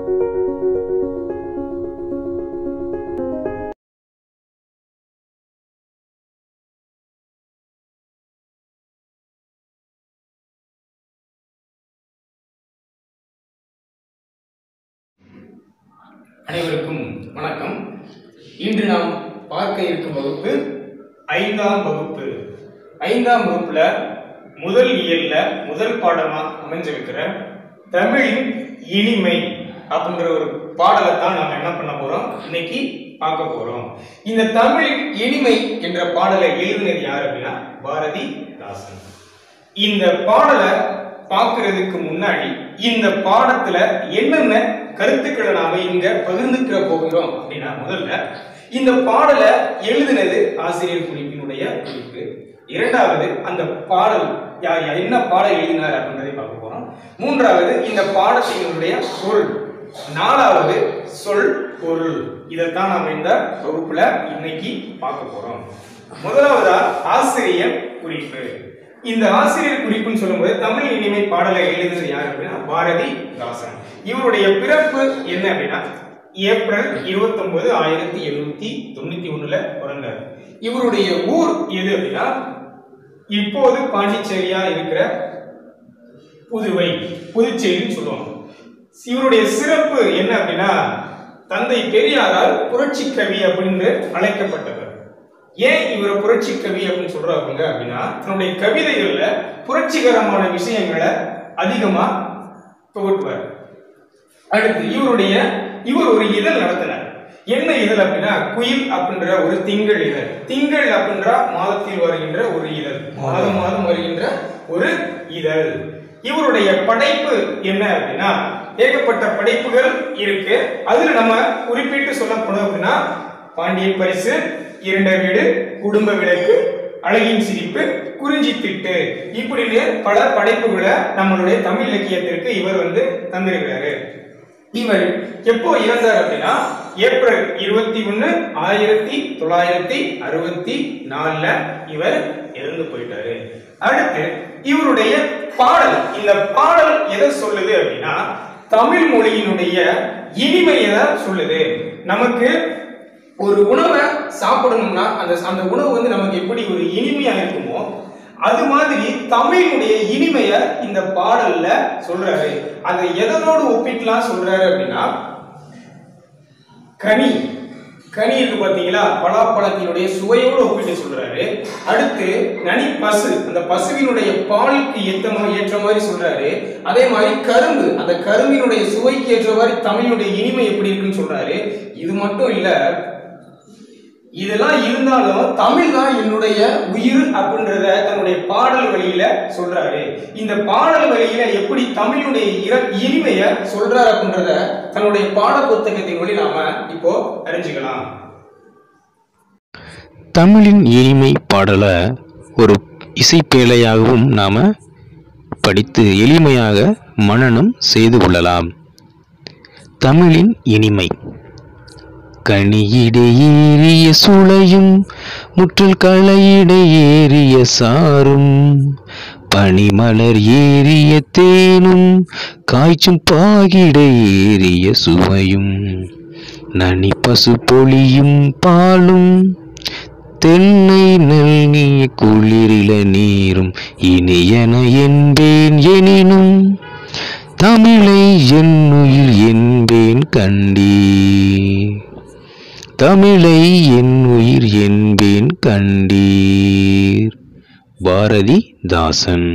அனைவருக்கும் வணக்கம் இன்று நாம் பார்க்க இருக்கும் வகுப்பு ஐந்தாம் வகுப்பு ஐந்தாம் வகுப்புல முதல் இயல்ல முதல் பாடமா அமைஞ்சிருக்கிற தமிழின் இனிமை அப்படின்ற ஒரு பாடலை தான் நாம என்ன பண்ண போறோம் இன்னைக்கு பார்க்க போறோம் இந்த தமிழின் இனிமை என்ற பாடலை எழுதினது யார் அப்படின்னா பாரதி தாசன் இந்த பாடலை பார்க்கிறதுக்கு முன்னாடி இந்த பாடத்துல என்னென்ன கருத்துக்களை நாம இங்க பகிர்ந்துக்கிற போகிறோம் அப்படின்னா முதல்ல இந்த பாடலை எழுதினது ஆசிரியர் குறிப்பினுடைய குறிப்பு இரண்டாவது அந்த பாடல் யார் யார் என்ன பாடல் எழுதினார் அப்படின்றதை பார்க்க போறோம் மூன்றாவது இந்த பாடத்தினுடைய பொருள் நாலாவது சொல் பொருள் இதைத்தான் நாம இந்த வகுப்புல இன்னைக்கு பார்க்க போறோம் முதலாவதா ஆசிரியர் குறிப்பு இந்த ஆசிரியர் குறிப்புன்னு சொல்லும்போது தமிழ் இனிமை பாடலை எழுதினது யார் அப்படின்னா பாரதி தாசன் இவருடைய பிறப்பு என்ன அப்படின்னா ஏப்ரல் 29 ஆயிரத்தி எழுநூத்தி தொண்ணூத்தி ஒண்ணுல பிறந்தார் இவருடைய ஊர் எது அப்படின்னா இப்போது பாண்டிச்சேரியா இருக்கிற புதுவை புதுச்சேரின்னு சொல்லுவாங்க இவருடைய சிறப்பு என்ன அப்படின்னா தந்தை பெரியாரால் புரட்சி கவி அப்படின்னு அழைக்கப்பட்டவர் ஏன் இவரை புரட்சி கவி அப்படின்னு சொல்றாங்க அப்படின்னா தன்னுடைய கவிதைகள்ல புரட்சிகரமான விஷயங்களை அதிகமா புகட்டுவார் அடுத்து இவருடைய இவர் ஒரு இதழ் நடத்தினார் என்ன இதழ் அப்படின்னா குயில் அப்படின்ற ஒரு திங்கள் இதழ் திங்கள் அப்படின்ற மாதத்தில் வருகின்ற ஒரு இதழ் மாதம் மாதம் வருகின்ற ஒரு இதழ் இவருடைய படைப்பு என்ன அப்படின்னா ஏகப்பட்ட படைப்புகள் இருக்கு அதுல நம்ம குறிப்பிட்டு சொல்லப்படும் அப்படின்னா பாண்டியன் பரிசு இரண்ட வீடு குடும்ப விளக்கு அழகின் சிரிப்பு குறிஞ்சி திட்டு இப்படின்னு பல படைப்புகளை நம்மளுடைய தமிழ் இலக்கியத்திற்கு இவர் வந்து தந்திருக்கிறாரு இவர் எப்போ இறந்தார் அப்படின்னா ஏப்ரல் இருபத்தி ஒண்ணு ஆயிரத்தி தொள்ளாயிரத்தி அறுபத்தி நாலுல இவர் இறந்து போயிட்டாரு அடுத்து இவருடைய பாடல் இந்த பாடல் எதை சொல்லுது அப்படின்னா தமிழ் மொழியினுடைய இனிமையை தான் சொல்லுது நமக்கு ஒரு உணவை சாப்பிடணும்னா அந்த அந்த உணவு வந்து நமக்கு எப்படி ஒரு இனிமையா இருக்குமோ அது மாதிரி தமிழினுடைய இனிமைய இந்த பாடல்ல சொல்றாரு அதை எதனோடு ஒப்பிட்டுலாம் சொல்றாரு அப்படின்னா கனி கனி இருக்கு பாத்தீங்களா பலாப்பழத்தினுடைய சுவையோடு ஒப்பிட்டு சொல்றாரு அடுத்து நனி பசு அந்த பசுவினுடைய பாலுக்கு ஏத்த மாதிரி ஏற்ற மாதிரி சொல்றாரு அதே மாதிரி கரும்பு அந்த கரும்பினுடைய சுவைக்கு ஏற்ற மாதிரி தமிழுடைய இனிமை எப்படி இருக்குன்னு சொல்றாரு இது மட்டும் இல்ல இதெல்லாம் இருந்தாலும் தமிழ் தான் என்னுடைய உயிர் அப்படின்றத தன்னுடைய பாடல் வழியில சொல்றாரு இந்த பாடல் வழியில எப்படி தமிழுடைய இர- இனிமைய சொல்றாரு அப்படின்றத தன்னுடைய பாட புத்தகத்தின் வழி நாம இப்போ அறிஞ்சுக்கலாம் தமிழின் இனிமை பாடலை ஒரு இசைப்பேழையாகவும் நாம் படித்து எளிமையாக மனனம் செய்து கொள்ளலாம் தமிழின் இனிமை கனியிடை ஏறிய சுளையும் முற்றல் களையிடை ஏறிய சாரும் பனிமலர் ஏறிய தேனும் காய்ச்சும் பாகிடை ஏறிய சுவையும் நனி பசு பொழியும் பாலும் தென்னை நல்கிய குளிரில நீரும் இனியன என்பேன் எனினும் தமிழை என்னுயிர் என்பேன் கண்டீர் தமிழை என் உயிர் என்பேன் கண்டீர் பாரதி தாசன்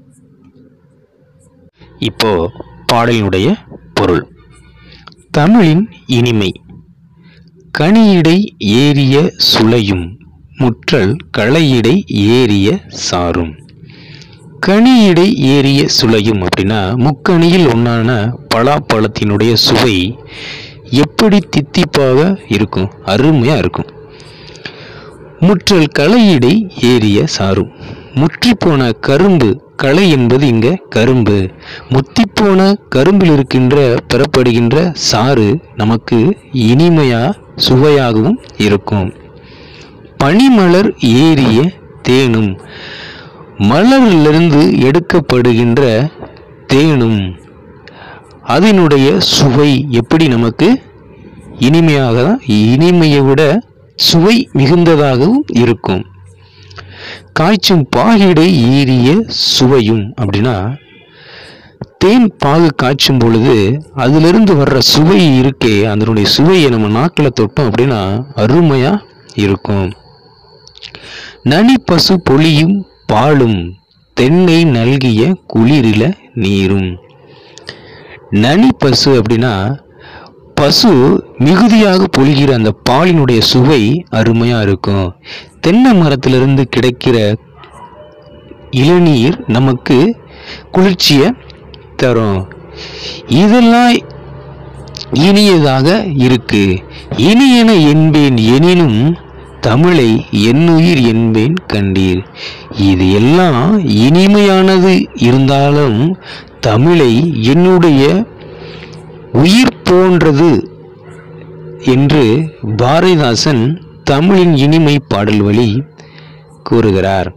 இப்போ பாடலினுடைய பொருள் தமிழின் இனிமை கனியிடை ஏறிய சுளையும் முற்றல் களையிடை ஏறிய சாரும் கனியிடை ஏறிய சுளையும் அப்படின்னா முக்கணியில் ஒன்றான பலாப்பழத்தினுடைய சுவை எப்படி தித்திப்பாக இருக்கும் அருமையாக இருக்கும் முற்றல் களையிடை ஏறிய சாரும் முற்றிப்போன கரும்பு களை என்பது இங்க கரும்பு முத்திப்போன கரும்பில் இருக்கின்ற பெறப்படுகின்ற சாறு நமக்கு இனிமையா சுவையாகவும் இருக்கும் பனிமலர் ஏறிய தேனும் மலரிலிருந்து எடுக்கப்படுகின்ற தேனும் அதனுடைய சுவை எப்படி நமக்கு இனிமையாக இனிமையை விட சுவை மிகுந்ததாகவும் இருக்கும் காய்ச்சும் பாகிடை ஈரிய சுவையும் அப்படின்னா தேன் பாகு காய்ச்சும் பொழுது அதிலிருந்து வர்ற சுவை இருக்கே அதனுடைய சுவையை நம்ம நாக்கில் தொட்டோம் அப்படின்னா அருமையா இருக்கும் நனி பசு பொழியும் பாலும் தென்னை நல்கிய குளிரில நீரும் நனி பசு அப்படின்னா பசு மிகுதியாக பொழிகிற அந்த பாலினுடைய சுவை அருமையா இருக்கும் தென்னை மரத்திலிருந்து கிடைக்கிற இளநீர் நமக்கு குளிர்ச்சியை தரும் இதெல்லாம் இனியதாக இருக்கு இனியன என்பேன் எனினும் தமிழை என்னுயிர் என்பேன் கண்டீர் இது எல்லாம் இனிமையானது இருந்தாலும் தமிழை என்னுடைய உயிர் போன்றது என்று பாரதிதாசன் தமிழின் இனிமை பாடல் வழி கூறுகிறார்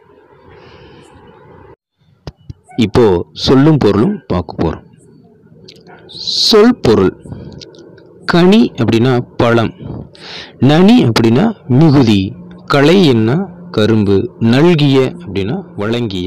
இப்போ சொல்லும் பொருளும் பார்க்க போறோம் சொல் பொருள் கனி அப்படின்னா பழம் நனி அப்படின்னா மிகுதி களை என்ன கரும்பு நல்கிய அப்படின்னா வழங்கிய